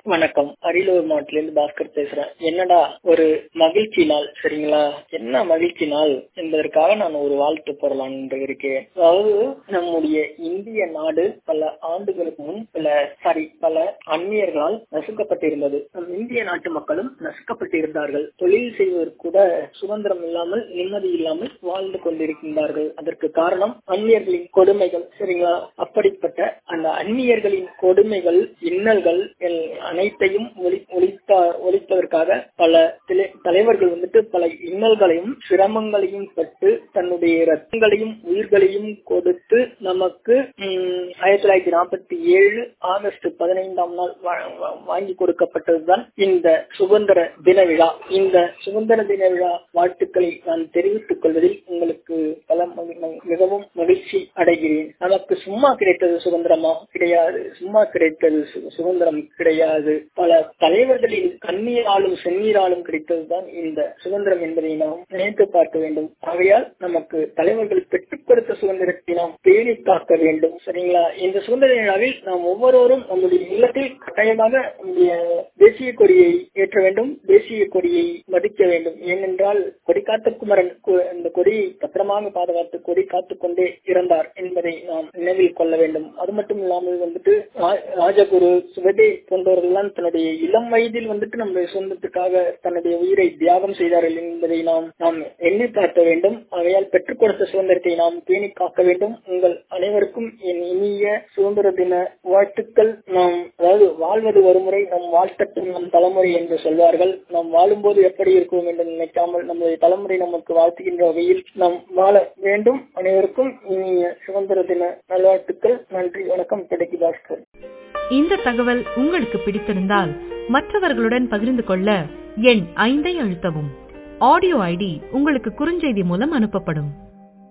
வணக்கம் அரியலூர் மாவட்டத்திலிருந்து பாஸ்கர் பேசுறேன் என்னடா ஒரு மகிழ்ச்சி நாள் சரிங்களா என்ன மகிழ்ச்சி நாள் என்பதற்காக நான் ஒரு வாழ்த்து போடலாம் என்று இருக்கேன் அதாவது நம்முடைய இந்திய நாடு பல ஆண்டுகளுக்கு முன் பல சாரி பல அந்நியர்களால் நசுக்கப்பட்டிருந்தது நம் இந்திய நாட்டு மக்களும் நசுக்கப்பட்டிருந்தார்கள் தொழில் செய்வதற்கு கூட சுதந்திரம் இல்லாமல் நிம்மதி இல்லாமல் வாழ்ந்து கொண்டிருக்கின்றார்கள் அதற்கு காரணம் அந்நியர்களின் கொடுமைகள் சரிங்களா அப்படிப்பட்ட அந்த அந்நியர்களின் கொடுமைகள் இன்னல்கள் அனைத்தையும் ஒழித்த ஒழிப்பதற்காக பல தலைவர்கள் வந்துட்டு பல இன்னல்களையும் சிரமங்களையும் பட்டு தன்னுடைய ரத்தங்களையும் உயிர்களையும் கொடுத்து நமக்கு ஆயிரத்தி தொள்ளாயிரத்தி நாற்பத்தி ஏழு ஆகஸ்ட் பதினைந்தாம் நாள் வாங்கி கொடுக்கப்பட்டதுதான் இந்த சுதந்திர தின விழா இந்த சுதந்திர தின விழா வாழ்த்துக்களை நான் தெரிவித்துக் கொள்வதில் உங்களுக்கு பல மிகவும் மகிழ்ச்சி அடைகிறேன் நமக்கு சும்மா கிடைத்தது சுதந்திரமா கிடையாது சும்மா கிடைத்தது சுதந்திரம் கிடையாது பல தலைவர்களின் கண்ணீராலும் செந்நீராலும் கிடைத்ததுதான் இந்த சுதந்திரம் என்பதை நாம் நினைத்து பார்க்க வேண்டும் ஆகையால் நமக்கு தலைவர்கள் பெற்றுக் கொடுத்த சுதந்திரத்தை நாம் பேணி காக்க வேண்டும் சரிங்களா இந்த சுதந்திர விழாவில் நாம் ஒவ்வொருவரும் நம்முடைய இல்லத்தில் கட்டாயமாக நம்முடைய தேசிய கொடியை ஏற்ற வேண்டும் தேசிய கொடியை மதிக்க வேண்டும் ஏனென்றால் கொடி காத்த குமரன் இந்த கொடியை பத்திரமாக பாதுகாத்து கொடி காத்துக் கொண்டே இறந்தார் என்பதை நாம் நினைவில் கொள்ள வேண்டும் அது மட்டும் இல்லாமல் வந்துட்டு ராஜகுரு சுபதே போன்றவர்கள் எல்லாம் தன்னுடைய இளம் வயதில் வந்துட்டு நம்முடைய சொந்தத்துக்காக தன்னுடைய உயிரை தியாகம் செய்தார்கள் என்பதை நாம் நாம் எண்ணி பார்க்க வேண்டும் ஆகையால் பெற்றுக் கொடுத்த சுதந்திரத்தை நாம் பேணி காக்க வேண்டும் உங்கள் அனைவருக்கும் என் இனிய சுதந்திர தின வாழ்த்துக்கள் நாம் அதாவது வாழ்வது ஒருமுறை நம் வாழ்த்தட்டும் நம் தலைமுறை என்று சொல்வார்கள் நாம் வாழும்போது எப்படி இருக்கும் என்று நினைக்காமல் நம்முடைய தலைமுறை நமக்கு வாழ்த்துகின்ற வகையில் நாம் வாழ வேண்டும் அனைவருக்கும் இனிய சுதந்திர தின நல்வாழ்த்துக்கள் நன்றி வணக்கம் கிடைக்கு பாஸ்கர் இந்த தகவல் உங்களுக்கு பிடித்திருந்தால் மற்றவர்களுடன் பகிர்ந்து கொள்ள எண் ஐந்தை அழுத்தவும் ஆடியோ ஐடி உங்களுக்கு குறுஞ்செய்தி மூலம் அனுப்பப்படும்